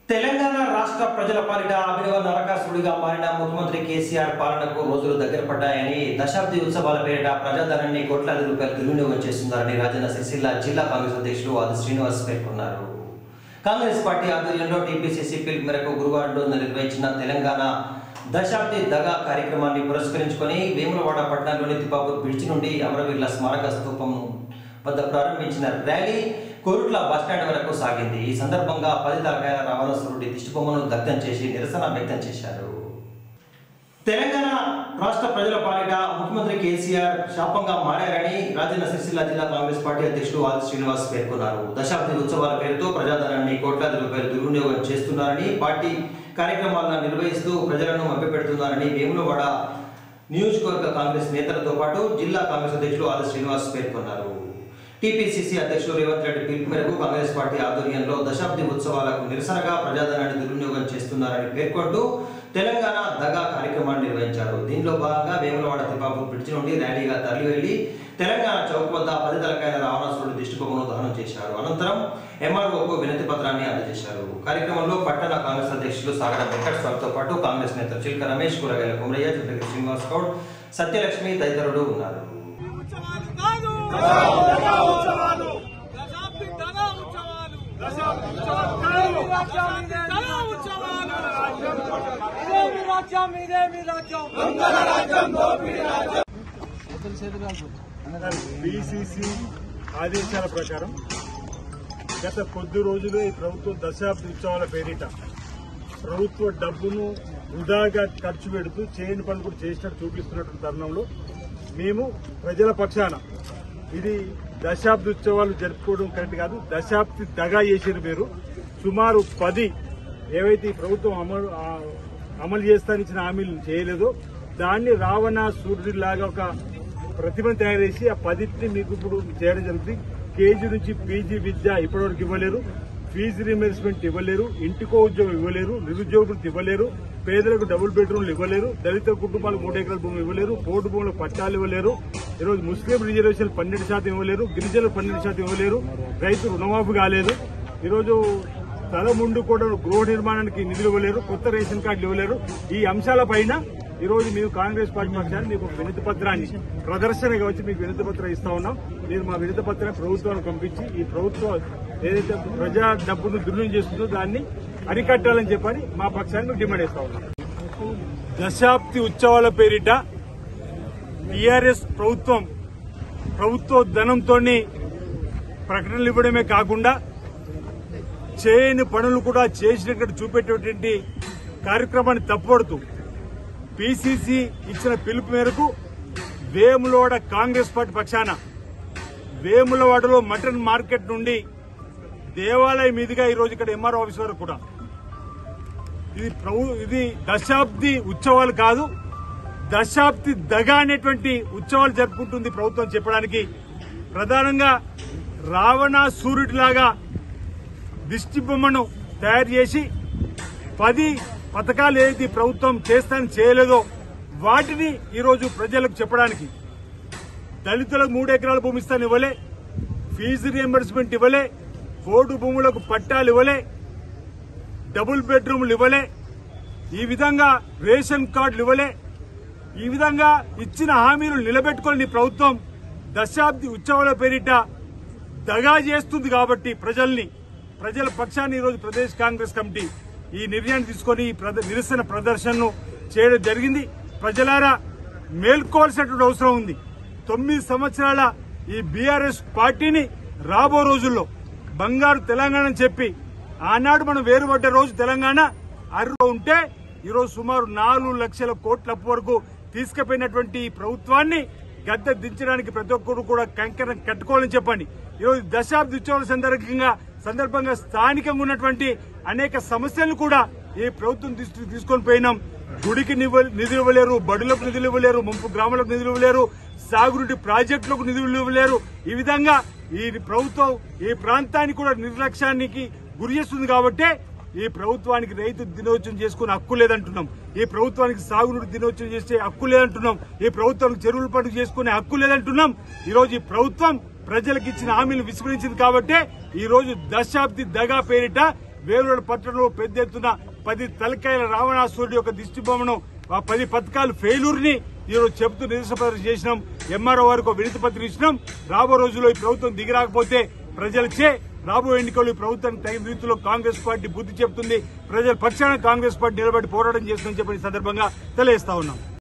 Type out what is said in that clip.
తెలంగాణ రాష్ట్ర ప్రజల పాలిట అభినవ నరకాసురుడిగా మారిన ముఖ్యమంత్రి కేసీఆర్ పాలనకు రోజులు దగ్గర పడ్డాయని దశాబ్ది ఉత్సవాల పేరిట ప్రజాధనాన్ని కోట్లాది రూపాయలు దుర్వినియోగం చేస్తున్నారని రాజన్న సిరిసిల్ల జిల్లా కాంగ్రెస్ అధ్యక్షులు ఆది శ్రీనివాస్ పేర్కొన్నారు కాంగ్రెస్ పార్టీ ఆధ్వర్యంలో టీపీసీసీ పిలుపు మేరకు గురువారం రోజున నిర్వహించిన తెలంగాణ దశాబ్ది దగా కార్యక్రమాన్ని పురస్కరించుకొని వేములవాడ పట్టణంలోని తిప్పాపూర్ బ్రిడ్జి నుండి అమరవీరుల స్మారక స్తూపం వద్ద ప్రారంభించిన ర్యాలీ కోరుట్ల బస్టాండ్ వరకు సాగింది ఈ సందర్భంగా పది తలకాయల రావణాసురుడి దిష్టిబొమ్మను దగ్ధం చేసి నిరసన వ్యక్తం చేశారు తెలంగాణ రాష్ట్ర ప్రజల పాలిట ముఖ్యమంత్రి కేసీఆర్ శాపంగా మారారని రాజన్న సిరిసిల్ల జిల్లా కాంగ్రెస్ పార్టీ అధ్యక్షుడు ఆది శ్రీనివాస్ పేర్కొన్నారు దశాబ్ది ఉత్సవాల పేరుతో ప్రజాధనాన్ని కోట్లాది రూపాయలు దుర్వినియోగం చేస్తున్నారని పార్టీ కార్యక్రమాలను నిర్వహిస్తూ ప్రజలను మభ్యపెడుతున్నారని వేములవాడ నియోజకవర్గ కాంగ్రెస్ నేతలతో పాటు జిల్లా కాంగ్రెస్ అధ్యక్షుడు ఆది శ్రీనివాస్ పేర్కొన్నారు టీపీసీసీ అధ్యక్షుడు రేవంత్ రెడ్డి పిలుపు మేరకు కాంగ్రెస్ పార్టీ ఆధ్వర్యంలో దశాబ్ది ఉత్సవాలకు నిరసనగా ప్రజాధనాన్ని దుర్వినియోగం చేస్తున్నారని పేర్కొంటూ తెలంగాణ దగా కార్యక్రమాన్ని నిర్వహించారు దీనిలో భాగంగా వేములవాడ తిప్పాపూర్ బ్రిడ్జి నుండి ర్యాలీగా తరలి వెళ్లి తెలంగాణ చౌక్ వద్ద పది తలకాయల రావణాసురుడి దిష్టిబొమ్మను దహనం చేశారు అనంతరం ఎంఆర్ఓకు వినతి పత్రాన్ని అందజేశారు కార్యక్రమంలో పట్టణ కాంగ్రెస్ అధ్యక్షులు సాగర వెంకట స్వామితో పాటు కాంగ్రెస్ నేతలు చిల్క రమేష్ కూరగాయల కుమరయ్య చిత్రగిరి శ్రీనివాస్ గౌడ్ సత్యలక్ష్మి తదితరులు ఉన్నారు ఉత్సవాలు కాదు దశాబ్ది దగా ఉత్సవాలు దగా ఉత్సవాలు ఇదే మీ రాజ్యం ఇదే మీ రాజ్యం బీసీసీ ఆదేశాల ప్రకారం గత కొద్ది రోజులు ఈ ప్రభుత్వం దశాబ్ది ఉత్సవాల పేరిట ప్రభుత్వ డబ్బును వృధాగా ఖర్చు పెడుతూ చేయని పనులు కూడా చేసినట్టు చూపిస్తున్నటువంటి తరుణంలో మేము ప్రజల పక్షాన ఇది దశాబ్ది ఉత్సవాలు జరుపుకోవడం కరెక్ట్ కాదు దశాబ్ది దగా చేసిన మీరు సుమారు పది ఏవైతే ఈ ప్రభుత్వం అమలు ఆ, అమలు చేస్తానిచ్చిన హామీలు చేయలేదో దాన్ని రావణ సూర్యుడిలాగా ఒక ప్రతిభను తయారు చేసి ఆ పదిటిని మీకు ఇప్పుడు చేయడం జరుగుతుంది కేజీ నుంచి పీజీ విద్య ఇప్పటివరకు ఇవ్వలేరు ఫీజు రీఎంబర్స్మెంట్ ఇవ్వలేరు ఇంటికో ఉద్యోగం ఇవ్వలేరు నిరుద్యోగులు ఇవ్వలేరు పేదలకు డబుల్ బెడ్రూమ్లు ఇవ్వలేరు దళిత కుటుంబాలకు మూడు ఎకరాల భూమి ఇవ్వలేరు పోటు భూములకు పట్టాలు ఇవ్వలేరు ఈరోజు ముస్లిం రిజర్వేషన్ పన్నెండు శాతం ఇవ్వలేరు గిరిజనులు పన్నెండు శాతం ఇవ్వలేరు రైతు రుణమాఫీ కాలేదు ఈరోజు స్థలం ఉండి కూడా గృహ నిర్మాణానికి నిధులు ఇవ్వలేరు కొత్త రేషన్ కార్డులు ఇవ్వలేరు ఈ అంశాలపైన ఈ రోజు మేము కాంగ్రెస్ పార్టీ పక్షాన్ని మీకు ఒక వినతి పత్రాన్ని ప్రదర్శనగా వచ్చి మీకు వినతి పత్రం ఇస్తా ఉన్నాం మీరు మా వినతి పత్రాన్ని ప్రభుత్వానికి పంపించి ఈ ప్రభుత్వం ఏదైతే ప్రజా డబ్బును దుర్వినియోగం చేస్తుందో దాన్ని అరికట్టాలని చెప్పని మా పక్షాన్ని మేము డిమాండ్ చేస్తా ఉన్నాం దశాబ్ది ఉత్సవాల పేరిట టీఆర్ఎస్ ప్రభుత్వం ప్రభుత్వ ధనంతో ప్రకటనలు ఇవ్వడమే కాకుండా చేయని పనులు కూడా చేసినట్టు చూపెట్టేటువంటి కార్యక్రమాన్ని తప్పుపడుతూ పిసిసి ఇచ్చిన పిలుపు మేరకు వేములవాడ కాంగ్రెస్ పార్టీ పక్షాన వేములవాడలో మటన్ మార్కెట్ నుండి దేవాలయం మీదుగా ఈ రోజు ఇక్కడ ఎంఆర్ఓ ఆఫీస్ వరకు కూడా ఇది ప్రభు ఇది దశాబ్ది ఉత్సవాలు కాదు దశాబ్ది దగా అనేటువంటి ఉత్సవాలు జరుపుకుంటుంది ప్రభుత్వం చెప్పడానికి ప్రధానంగా రావణ సూర్యుడిలాగా దిష్టి బొమ్మను తయారు చేసి పది పథకాలు ఏదైతే ఈ ప్రభుత్వం చేస్తానని చేయలేదో వాటిని ఈరోజు ప్రజలకు చెప్పడానికి దళితులకు మూడు ఎకరాల భూమి ఇస్తాను ఇవ్వలే ఫీజు రియంబర్స్మెంట్ ఇవ్వలే కోడు భూములకు పట్టాలు ఇవ్వలే డబుల్ బెడ్రూమ్లు ఇవ్వలే ఈ విధంగా రేషన్ కార్డులు ఇవ్వలే ఈ విధంగా ఇచ్చిన హామీలు నిలబెట్టుకొని ప్రభుత్వం దశాబ్ది ఉత్సవాల పేరిట దగా చేస్తుంది కాబట్టి ప్రజల్ని ప్రజల పక్షాన్ని ఈరోజు ప్రదేశ్ కాంగ్రెస్ కమిటీ ఈ నిర్ణయాన్ని తీసుకొని ఈ ప్రద- నిరసన ప్రదర్శనను చేయడం జరిగింది ప్రజలారా మేల్కోవాల్సినటువంటి అవసరం ఉంది తొమ్మిది సంవత్సరాల ఈ బీఆర్ఎస్ పార్టీని రాబో రోజుల్లో బంగారు తెలంగాణ అని చెప్పి ఆనాడు మనం వేరుపడ్డ రోజు తెలంగాణ అర్రు ఉంటే ఈరోజు సుమారు నాలుగు లక్షల కోట్ల అప్పు వరకు తీసుకుపోయినటువంటి ఈ ప్రభుత్వాన్ని గద్దె దించడానికి ప్రతి ఒక్కరు కూడా కంకణం కట్టుకోవాలని చెప్పండి ఈరోజు దశాబ్ది ఉత్సవాల సందర్భంగా సందర్భంగా స్థానికంగా ఉన్నటువంటి అనేక సమస్యలను కూడా ఈ ప్రభుత్వం దృష్టికి తీసుకొని పోయినాం గుడికి నివ్వ- నిధులు ఇవ్వలేరు బడులకు నిధులు ఇవ్వలేరు ముంపు గ్రామాలకు నిధులు ఇవ్వలేరు సాగునీటి ప్రాజెక్టులకు నిధులు ఇవ్వలేరు ఈ విధంగా ఈ ప్రభుత్వం ఈ ప్రాంతానికి కూడా నిర్లక్ష్యానికి గురి చేస్తుంది కాబట్టే ఈ ప్రభుత్వానికి రైతు దినోత్సవం చేసుకునే హక్కు లేదంటున్నాం ఈ ప్రభుత్వానికి సాగునీటి దినోత్సవం చేసే హక్కు లేదంటున్నాం ఈ ప్రభుత్వానికి చెరువుల పండుగ చేసుకునే హక్కు లేదంటున్నాం ఈ రోజు ఈ ప్రభుత్వం ప్రజలకు ఇచ్చిన హామీలు విస్మరించింది కాబట్టే ఈ రోజు దశాబ్ది దగా పేరిట వేలూరు పట్టణంలో పెద్ద ఎత్తున పది తలకాయల రావణాసురుడి యొక్క దిష్టి బొమ్మను ఆ పది పథకాలు ఫెయిల్యూర్ ని ఈరోజు చెబుతూ నిరసన ప్రదర్శన చేసినాం ఎంఆర్ఓ వారికి ఒక వినతి పత్రిక ఇచ్చినాం రాబో రోజుల్లో ఈ ప్రభుత్వం దిగిరాకపోతే ప్రజలచే రాబోయే ఎన్నికలు ఈ ప్రభుత్వానికి తగిన రీతిలో కాంగ్రెస్ పార్టీ బుద్ధి చెబుతుంది ప్రజల పక్షాన కాంగ్రెస్ పార్టీ నిలబడి పోరాటం చేస్తుందని చెప్పిన సందర్భంగా తెలియజేస్తా ఉన్నాం